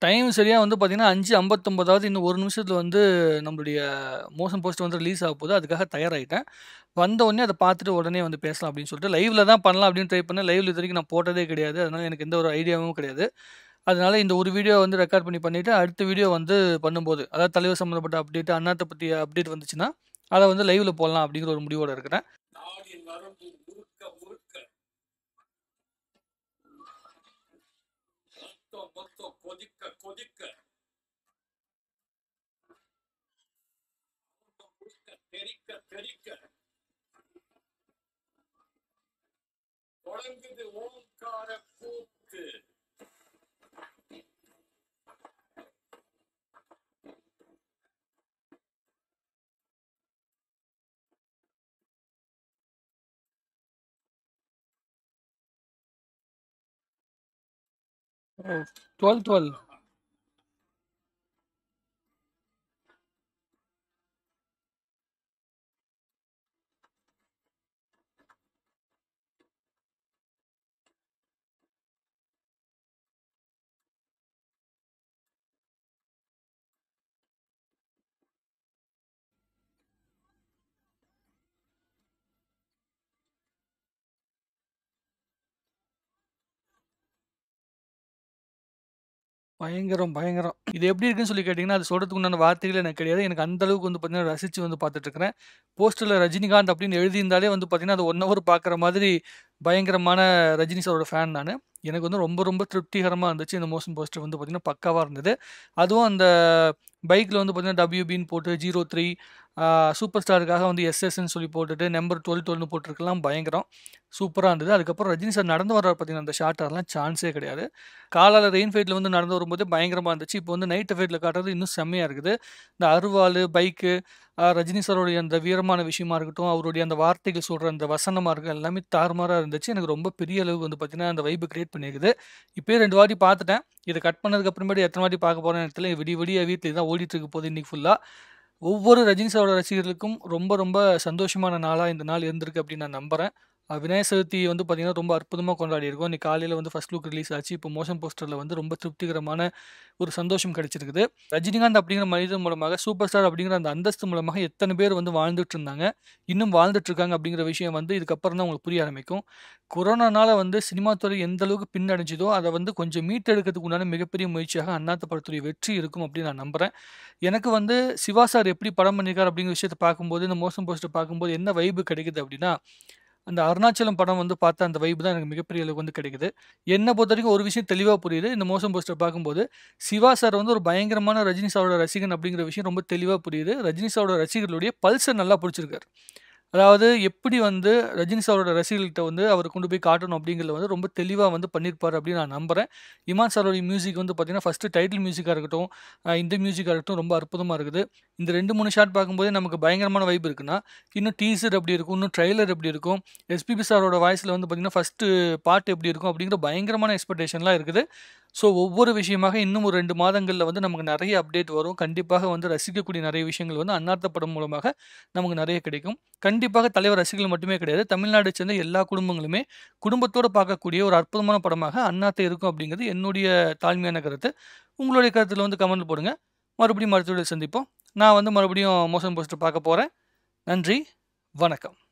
Time சரியா வந்து பார்த்தீங்கன்னா, 5:59 இன்னும் 1 நிமிஷத்துல வந்து நம்மளுடைய மோஷன் போஸ்டர் வந்து ரிலீஸ் ஆக போகுது. அதுக்காக தயாராயிட்டேன். வந்த உடனே அத பார்த்துட்டு உடனே வந்து பேசலாம் அப்படின்னு சொல்லிட்டு, லைவ்ல தான் பண்ணலாம் அப்படின்னு ட்ரை பண்ணேன். லைவ்ல இதுவரைக்கும் நான் போட்டதே கிடையாது. அதனால எனக்கு எந்த ஒரு ஐடியாவும் கிடையாது. அதனால இந்த ஒரு வீடியோ வந்து ரெக்கார்ட் பண்ணி பண்ணிட்டு, அடுத்த வீடியோ வந்து பண்ணும்போது, அதாவது தலைவர் சம்மந்தப்பட்ட அப்டேட், அண்ணாத்த பத்திய அப்டேட் வந்துச்சுன்னா, அத வந்து லைவ்ல போடலாம் அப்படிங்கிற ஒரு முடிவோட இருக்கிறேன். நாடி நரம்பு முறுக்க முறுக்க ரத்தம் மொத்தம் கொதிக்க கொதிக்க ரத்தம் முழுக்க தெறிக்க தெறிக்க தொடங்குது ஓங்கார கூத்து ஓ! 12, 12. பயங்கரம், பயங்கரம். இது எப்படி இருக்குன்னு சொல்லி கேட்டீங்கன்னா, அது சொல்றதுக்கு உண்டான வார்த்தைகள் எனக்கு கிடையாது. எனக்கு அந்த அளவுக்கு வந்து பார்த்தீங்கன்னா, ரசிச்சு வந்து பார்த்துட்டு இருக்கிறேன். போஸ்டர்ல ரஜினிகாந்த் அப்படின்னு எழுதியிருந்தாலே வந்து பார்த்தீங்கன்னா, அது 1 ஹவர் பார்க்குற மாதிரி பயங்கரமான ரஜினி சாரோட ஃபேன் நானு. எனக்கு வந்து ரொம்ப ரொம்ப திருப்திகரமா இருந்துச்சு. இந்த மோஷன் போஸ்டர் வந்து பார்த்தீங்கன்னா, பக்காவா இருந்தது. அதுவும் அந்த பைக்ல வந்து பார்த்தீங்கன்னா, WBன்னு போட்டு 03 ஆ சூப்பர் ஸ்டாருக்காக வந்து எஸ்எஸ்ன்னு சொல்லி போட்டுட்டு, நம்பர் 12, 12ன்னு போட்டிருக்கலாம். பயங்கரம். சூப்பரா இருந்தது. அதுக்கப்புறம் ரஜினி சார் நடந்து வர்றாரு பார்த்தீங்கன்னா, அந்த ஷாட் அதெல்லாம் சான்ஸே கிடையாது. காலால ரெயின் ஃபைட்ல வந்து நடந்து வரும்போதே பயங்கரமா இருந்துச்சு. இப்போ வந்து நைட் எஃபெக்ட்ல காட்டுறது இன்னும் செம்மையா இருக்குது. இந்த அருவாளு, பைக்கு, அ ரஜினி சாரோடைய அந்த வீரமான விஷயமா இருக்கட்டும், அவருடைய அந்த வார்த்தைகள் சொல்ற அந்த வசனமா இருக்கட்டும், எல்லாமே தாறுமாறா இருந்துச்சு. எனக்கு ரொம்ப பெரிய அளவுக்கு வந்து பார்த்தீங்கன்னா, அந்த வைப் கிரியேட் பண்ணியிருக்குது. இப்பயே 2 வாட்டி பார்த்துட்டேன். இத கட் பண்ணதுக்கு அப்புறமேட்டு எத்தன வாட்டி பார்க்க போறேன்னு எனக்கு தெரியல. விடிய விடிய வீட்ல இதான் ஓடிட்டு இருக்க போகுது இன்னைக்கு ஃபுல்லா. ஒவ்வொரு ரஜினி சாரோட ரசிகர்களுக்கும் ரொம்ப ரொம்ப சந்தோஷமான நாளா இந்த நாள் இருந்திருக்கு அப்படின்னு நான் நம்புறேன். அ விநாயகர் சதுர்த்தி வந்து பார்த்தீங்கன்னா, ரொம்ப அற்புதமா கொண்டாடியிருக்கோம். இன்னைக்கு காலையில வந்து ஃபர்ஸ்ட் லுக் ரிலீஸ் ஆச்சு. இப்போ மோஷன் போஸ்டர்ல வந்து ரொம்ப திருப்திகரமான ஒரு சந்தோஷம் கிடைச்சிருக்குது. ரஜினிகாந்த் அப்படிங்கிற மனிதன் மூலமாக, சூப்பர் ஸ்டார் அப்படிங்கிற அந்த அந்தஸ்து மூலமாக எத்தன பேர் வந்து வாழ்ந்துட்டு இருந்தாங்க, இன்னும் வாழ்ந்துட்டு இருக்காங்க அப்படிங்கிற விஷயம் வந்து இதுக்கப்புறம் தான் உங்களுக்கு புரிய ஆரம்பிக்கும். கொரோனானால வந்து சினிமா துறை எந்த அளவுக்கு பின்னடைஞ்சதோ, அத வந்து கொஞ்சம் மீட்டெடுக்கிறதுக்கு உண்டான மிகப்பெரிய முயற்சியாக அண்ணாத்த படத்துடைய வெற்றி இருக்கும் அப்படின்னு நான் நம்புறேன். எனக்கு வந்து சிவா சார் எப்படி படம் பண்ணியிருக்காரு அப்படிங்கிற விஷயத்த பார்க்கும்போது, இந்த மோஷன் போஸ்டர் பார்க்கும்போது என்ன வைப் கிடைக்குது அப்படின்னா, அந்த அருணாச்சலம் படம் வந்து பார்த்த அந்த வைப் தான் எனக்கு மிகப்பெரிய அளவுக்கு வந்து கிடைக்குது. என்ன பொறுத்தவரைக்கும் ஒரு விஷயம் தெளிவா புரியுது. இந்த மோஷன் போஸ்டர் பார்க்கும்போது, சிவா சார் வந்து ஒரு பயங்கரமான ரஜினி சாரோட ரசிகன் அப்படிங்கிற விஷயம் ரொம்ப தெளிவா புரியுது. ரஜினி சாரோட ரசிகர்களுடைய பல்ஸ நல்லா புடிச்சிருக்காரு. அதாவது எப்படி வந்து ரஜினி சாரோட ரசிகர்கள்ட்ட வந்து அவர் கொண்டு போய் காட்டணும் அப்படிங்கிறதுல வந்து ரொம்ப தெளிவா வந்து பண்ணியிருப்பாரு அப்படின்னு நான் நம்புறேன். இமான் சாரோடைய மியூசிக் வந்து பார்த்தீங்கன்னா, ஃபர்ஸ்ட் டைட்டில் மியூசிக்கா இருக்கட்டும், அ இந்த மியூசிக்கா இருக்கட்டும் ரொம்ப அற்புதமா இருக்குது. இந்த 2, 3 ஷாட் பார்க்கும்போதே நமக்கு பயங்கரமான வைப் இருக்குன்னா, இன்னும் டீசர் எப்படி இருக்கும், இன்னும் ட்ரெய்லர் எப்படி இருக்கும், எஸ்பிபி சாரோட வாய்ஸ்ல வந்து பார்த்தீங்கன்னா, ஃபர்ஸ்ட் பாட்டு எப்படி இருக்கும் அப்படிங்கிற பயங்கரமான எக்ஸ்பெக்டேஷன்லாம் இருக்குது. ஸோ ஒவ்வொரு விஷயமாக இன்னும் ஒரு 2 மாதங்கள்ல வந்து நமக்கு நெறைய அப்டேட் வரும். கண்டிப்பாக வந்து ரசிக்கக்கூடிய நெறைய விஷயங்கள் வந்து அண்ணாத்த படம் மூலமாக நமக்கு நெறைய கிடைக்கும். கண்டிப்பாக தலைவர் ரசிகர்கள் மட்டுமே கிடையாது. தமிழ்நாட்ட சேர்ந்த எல்லா குடும்பங்களுமே குடும்பத்தோட பார்க்கக்கூடிய ஒரு அற்புதமான படமாக அண்ணாத்த இருக்கும் அப்படிங்கிறது என்னுடைய தாழ்மையான கருத்து. உங்களுடைய கருத்துல வந்து கமெண்ட்ல போடுங்க. மறுபடியும் அடுத்த வீடியோல சந்திப்போம். நான் வந்து மறுபடியும் மோஷன் போஸ்டர் பார்க்க போறேன். நன்றி, வணக்கம்.